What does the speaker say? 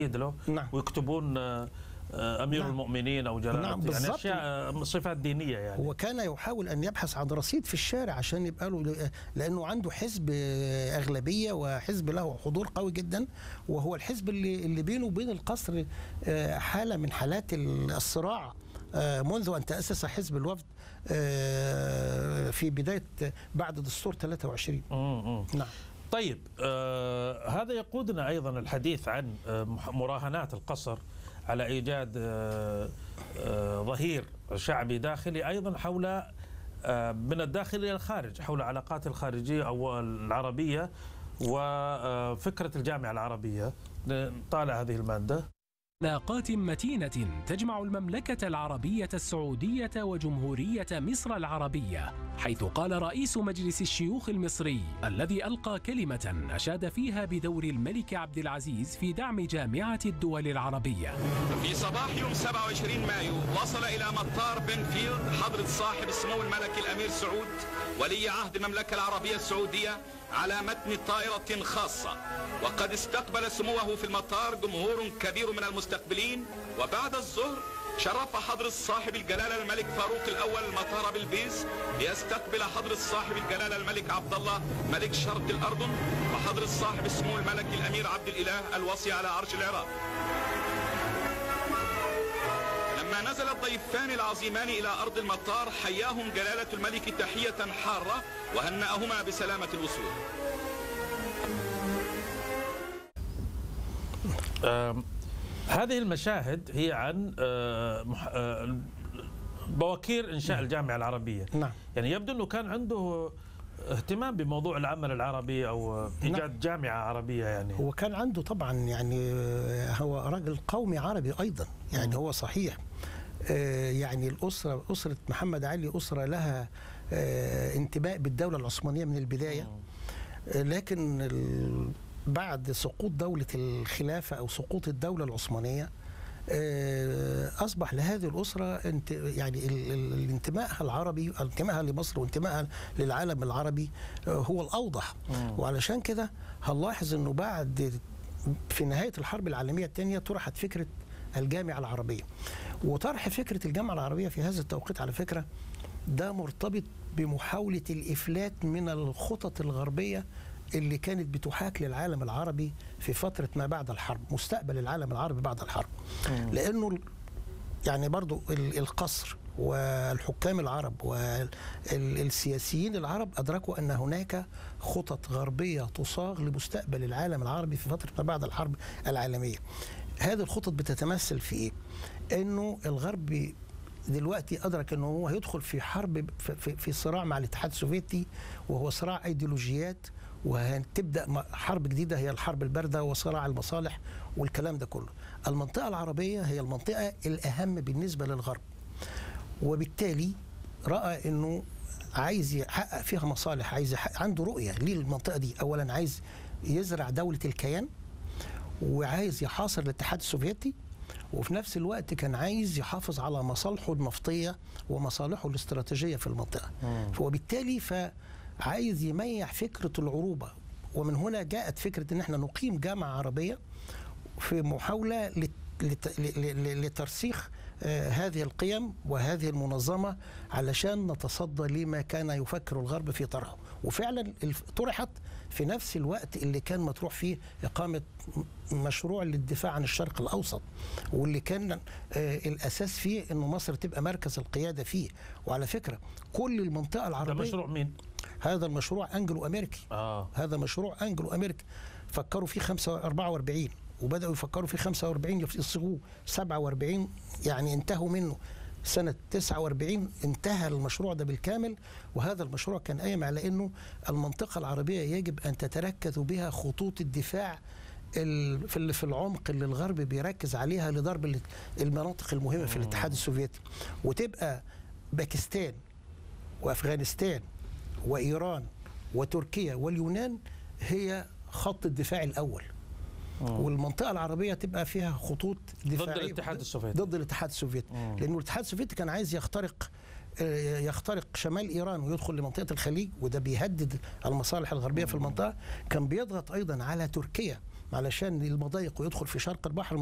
له نعم. ويكتبون آه، آه، امير نعم. المؤمنين او جلاله نعم، يعني بالضبط. اشياء آه، صفات دينيه يعني هو كان يحاول ان يبحث عن رصيد في الشارع عشان يبقى له لانه عنده حزب اغلبيه وحزب له حضور قوي جدا وهو الحزب اللي اللي بينه وبين القصر آه، حاله من حالات الصراع آه، منذ ان تاسس حزب الوفد آه، في بدايه بعد دستور 23 مم، مم. نعم طيب آه هذا يقودنا ايضا الحديث عن آه مح- مراهنات القصر على ايجاد آه آه ظهير شعبي داخلي ايضا حول آه من الداخل الى الخارج حول علاقات الخارجيه او العربيه وفكره الجامعه العربيه نطالع هذه الماده علاقات متينة تجمع المملكة العربية السعودية وجمهورية مصر العربية حيث قال رئيس مجلس الشيوخ المصري الذي ألقى كلمة أشاد فيها بدور الملك عبد العزيز في دعم جامعة الدول العربية في صباح يوم 27 مايو وصل إلى مطار بنفيلد حضرة صاحب السمو الملكي الأمير سعود ولي عهد المملكة العربية السعودية على متن طائرة خاصة وقد استقبل سموه في المطار جمهور كبير من المستقبلين وبعد الظهر شرف حضرة صاحب الجلالة الملك فاروق الأول مطار بلبيس ليستقبل حضرة صاحب الجلالة الملك عبد الله ملك شرق الأردن وحضرة صاحب السمو الملكي الأمير عبد الإله الوصي على عرش العراق لما نزل الضيفان العظيمان إلى أرض المطار حياهم جلالة الملك تحية حارة وهنأهما بسلامة الوصول آم، هذه المشاهد هي عن آه، مح- آه، بواكير انشاء الجامعه العربيه نعم يعني يبدو انه كان عنده اهتمام بموضوع العمل العربي او ايجاد جامعه عربيه يعني هو كان عنده طبعا يعني آه، هو راجل قومي عربي ايضا يعني هو صحيح آه، يعني الاسره اسره محمد علي اسره لها آه، انتماء بالدوله العثمانيه من البدايه آه، لكن ال- بعد سقوط دوله الخلافه او سقوط الدوله العثمانيه آه، اصبح لهذه الاسره انت يعني ال- ال- الانتمائها العربي انتمائها لمصر وانتمائها للعالم العربي آه، هو الاوضح وعلشان كده هنلاحظ انه بعد في نهايه الحرب العالميه الثانيه طرحت فكره الجامعه العربيه وطرح فكره الجامعه العربيه في هذا التوقيت على فكره ده مرتبط بمحاوله الافلات من الخطط الغربيه اللي كانت بتحاك للعالم العربي في فتره ما بعد الحرب مستقبل العالم العربي بعد الحرب لانه ال- يعني برضو ال- القصر والحكام العرب والسياسيين العرب أدركوا أن هناك خطط غربية تصاغ لمستقبل العالم العربي في فترة ما بعد الحرب العالمية هذه الخطط بتتمثل في إيه؟ أنه الغرب دلوقتي أدرك أنه هو هيدخل في حرب في, في, في صراع مع الاتحاد السوفيتي وهو صراع أيديولوجيات وهتبدا م- حرب جديده هي الحرب البارده وصراع المصالح والكلام ده كله. المنطقه العربيه هي المنطقه الاهم بالنسبه للغرب. وبالتالي راى انه عايز يحقق فيها مصالح عايز يحقق عنده رؤيه للمنطقه دي اولا عايز يزرع دوله الكيان وعايز يحاصر الاتحاد السوفيتي وفي نفس الوقت كان عايز يحافظ على مصالحه النفطيه ومصالحه الاستراتيجيه في المنطقه وبالتالي فعايز يميح فكره العروبه ومن هنا جاءت فكره ان احنا نقيم جامعه عربيه في محاوله لت- لت- ل- ل- لترسيخ آه، هذه القيم وهذه المنظمه علشان نتصدى لما كان يفكر الغرب في طرحه وفعلا الف- طرحت في نفس الوقت اللي كان مطروح فيه اقامه م- مشروع للدفاع عن الشرق الاوسط واللي كان آه، الاساس فيه انه مصر تبقى مركز القياده فيه وعلى فكره كل المنطقه ده العربيه مشروع مين؟ هذا المشروع انجلو امريكي اه هذا مشروع انجلو امريكا فكروا فيه 44 وبداوا يفكروا فيه 45 يصيغوه 47 يعني انتهوا منه سنة 49 انتهى المشروع ده بالكامل وهذا المشروع كان قايم على انه المنطقة العربية يجب ان تتركز بها خطوط الدفاع ال- في اللي في العمق اللي الغرب بيركز عليها لضرب ال- المناطق المهمة في الاتحاد السوفيتي وتبقى باكستان وافغانستان وايران وتركيا واليونان هي خط الدفاع الاول والمنطقه العربيه تبقى فيها خطوط دفاعيه الاتحاد السوفيتي. ضد الاتحاد السوفيتي لانه الاتحاد السوفيتي كان عايز يخترق آه، يخترق شمال ايران ويدخل لمنطقه الخليج وده بيهدد المصالح الغربيه في المنطقه كان بيضغط ايضا على تركيا علشان المضايق ويدخل في شرق البحر